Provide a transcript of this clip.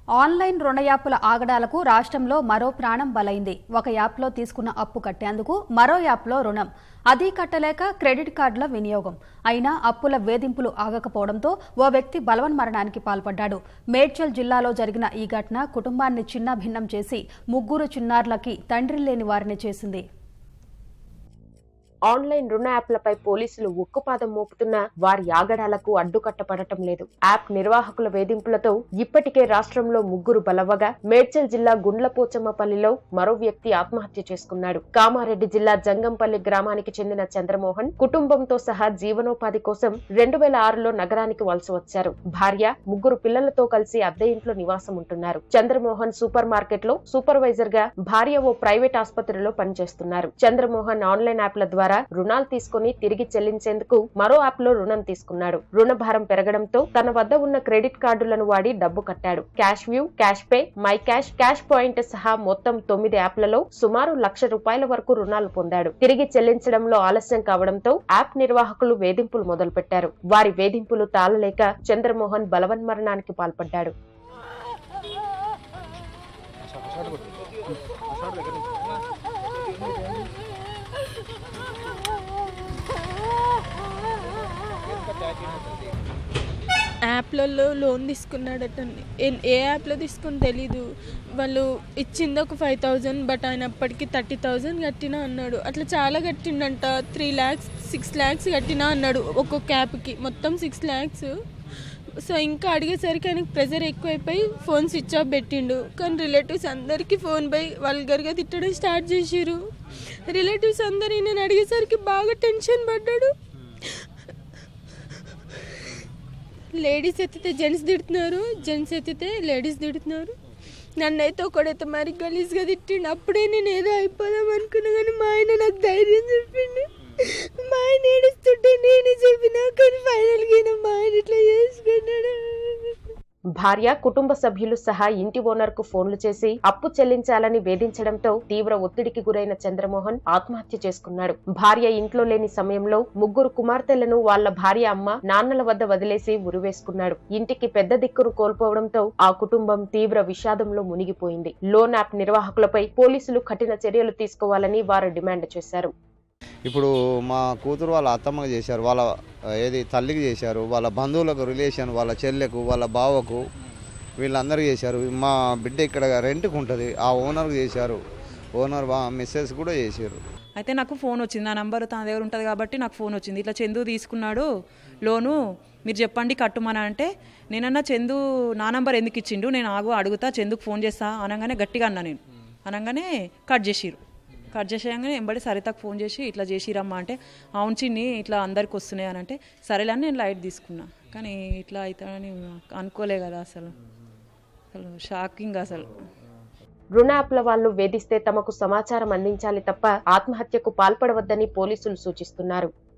online రుణ యాప్ల ఆగడాలకు రాష్ట్రంలో మరో ప్రాణం బలైంది ఒక యాప్లో తీసుకున్న అప్పు కట్టేందుకు మరో యాప్లో రుణం అది కట్టలేక క్రెడిట్ కార్డుల వినియోగం అయినా అప్పుల వేధింపులు ఆగకపోవడంతో ఓ వ్యక్తి బలవన్మరణానికి పాల్పడ్డాడు మేడ్చల్ జిల్లాలో జరిగిన ఈ ఘటన కుటుంబాన్ని చిన్నాభిన్నం చేసి ముగ్గురు చిన్నారులకి తండ్రి లేని వారిని చేసింది ఆన్లైన్ రుణ యాప్లపై పోలీసులు ఉక్కుపాదం మోపుతున్న వారి ఆగడాలకు అడ్డుకట్టపడటం లేదు యాప్ నిర్వాహకుల వేధింపులతో ఇప్పటికే రాష్ట్రంలో ముగ్గురు బలవ్వగా మేడ్చల్ జిల్లా గుండ్లపోచమ్మపల్లిలో మరో వ్యక్తి ఆత్మహత్య చేసుకున్నాడు కామారెడ్డి జిల్లా జంగంపల్లి గ్రామానికి చెందిన చంద్రమోహన్ కుటుంబంతో సహా జీవనోపాధి కోసం రెండు వేల ఆరులో నగరానికి వలస వచ్చారు భార్య ముగ్గురు పిల్లలతో కలిసి అద్దె ఇంట్లో నివాసం ఉంటున్నారు చంద్రమోహన్ సూపర్ మార్కెట్ లో సూపర్వైజర్ గా భార్య ఓ ప్రైవేట్ ఆసుపత్రిలో పనిచేస్తున్నారు చంద్రమోహన్ ఆన్లైన్ యాప్ల ద్వారా రుణాలు తీసుకుని తిరిగి చెల్లించేందుకు మరో యాప్ లో రుణం తీసుకున్నాడు రుణ భారం పెరగడంతో తన వద్ద ఉన్న క్రెడిట్ కార్డులను వాడి డబ్బు కట్టాడు cash view cash pay my cash cash point సహా మొత్తం తొమ్మిది యాప్లలో సుమారు లక్ష రూపాయల వరకు రుణాలు పొందాడు తిరిగి చెల్లించడంలో ఆలస్యం కావడంతో యాప్ నిర్వాహకులు వేధింపులు మొదలుపెట్టారు వారి వేధింపులు తాళలేక చంద్రమోహన్ బలవన్మరణానికి పాల్పడ్డాడు యాప్లలో లోన్ తీసుకున్నాడటండి ఏ- ఏ యాప్లో తీసుకుని తెలీదు వాళ్ళు ఇచ్చింది ఒక ఫైవ్ థౌజండ్ బట్ ఆయన అప్పటికి థర్టీ థౌజండ్ కట్టినా అన్నాడు అట్లా చాలా కట్టిండంట త్రీ ల్యాక్స్ సిక్స్ ల్యాక్స్ కట్టినా అన్నాడు ఒక్కొక్క యాప్కి మొత్తం సిక్స్ ల్యాక్స్ సో ఇంకా అడిగేసరికి ఆయనకి ప్రెజర్ ఎక్కువైపోయి ఫోన్ స్విచ్ ఆఫ్ పెట్టిండు కానీ రిలేటివ్స్ అందరికీ ఫోన్ పై వల్గర్గా తిట్టడం స్టార్ట్ చేసిరు రిలేటివ్స్ అందరు నేను అడిగేసరికి బాగా టెన్షన్ పడ్డాడు లేడీస్ ఎత్తితే జెంట్స్ తిడుతున్నారు జెంట్స్ ఎత్తితే లేడీస్ తిడుతున్నారు నన్నైతే ఒకడైతే మరి గలీజ్గా తిట్టిండు అప్పుడే నేను ఏదో అయిపోదాం అనుకున్నా కానీ మా ఆయన నాకు ధైర్యం చెప్పిండు మా ఆయన ఏడుస్తుంటే నేనే చెప్పినా కానీ ఫైనల్గా ఈయన మా ఆయన ఇట్లా చేసుకున్నాడు భార్య కుటుంబ సభ్యులు సహా ఇంటి ఓనర్ కు ఫోన్లు చేసి అప్పు చెల్లించాలని వేధించడంతో తీవ్ర ఒత్తిడికి గురైన చంద్రమోహన్ ఆత్మహత్య చేసుకున్నాడు భార్య ఇంట్లో లేని సమయంలో ముగ్గురు కుమార్తెలను వాళ్ళ భార్య అమ్మ నాన్నల వద్ద వదిలేసి ఉరివేసుకున్నాడు ఇంటికి పెద్ద దిక్కును కోల్పోవడంతో ఆ కుటుంబం తీవ్ర విషాదంలో మునిగిపోయింది లోన్ యాప్ నిర్వాహకులపై పోలీసులు కఠిన చర్యలు తీసుకోవాలని వారు డిమాండ్ చేశారు ఇప్పుడు మా కూతురు వాళ్ళ అత్తమ్మకి చేశారు వాళ్ళ ఏది తల్లికి చేశారు వాళ్ళ బంధువులకు రిలేషన్ వాళ్ళ చెల్లెకు వాళ్ళ బావకు వీళ్ళందరికీ చేశారు మా బిడ్డ ఇక్కడ రెంట్కి ఉంటుంది ఆ ఓనర్కి చేశారు ఓనర్ బా మిస్సెస్ కూడా చేశారు అయితే నాకు ఫోన్ వచ్చింది నా నంబర్ తన దగ్గర ఉంటుంది కాబట్టి నాకు ఫోన్ వచ్చింది ఇట్లా చందు తీసుకున్నాడు లోను మీరు చెప్పండి కట్టుమని అంటే నేనన్నా చందు నా నంబర్ ఎందుకు ఇచ్చిండు నేను ఆగు అడుగుతా చందుకు ఫోన్ చేస్తా అనగానే గట్టిగా అన్నా నేను అనగానే కట్ చేసిరు కట్ చేసేయంగానే ఎంబడి సరితకు ఫోన్ చేసి ఇట్లా చేసిరమ్మా అంటే అవును చిన్ని ఇట్లా అందరికి వస్తున్నాయి అని అంటే సరేలే అని నేను లైట్ తీసుకున్నా కానీ ఇట్లా అవుతాడని అనుకోలే కదా అసలు అసలు షాకింగ్ అసలు రుణ యాప్ల వాళ్ళు వేధిస్తే తమకు సమాచారం అందించాలి తప్ప ఆత్మహత్యకు పాల్పడవద్దని పోలీసులు సూచిస్తున్నారు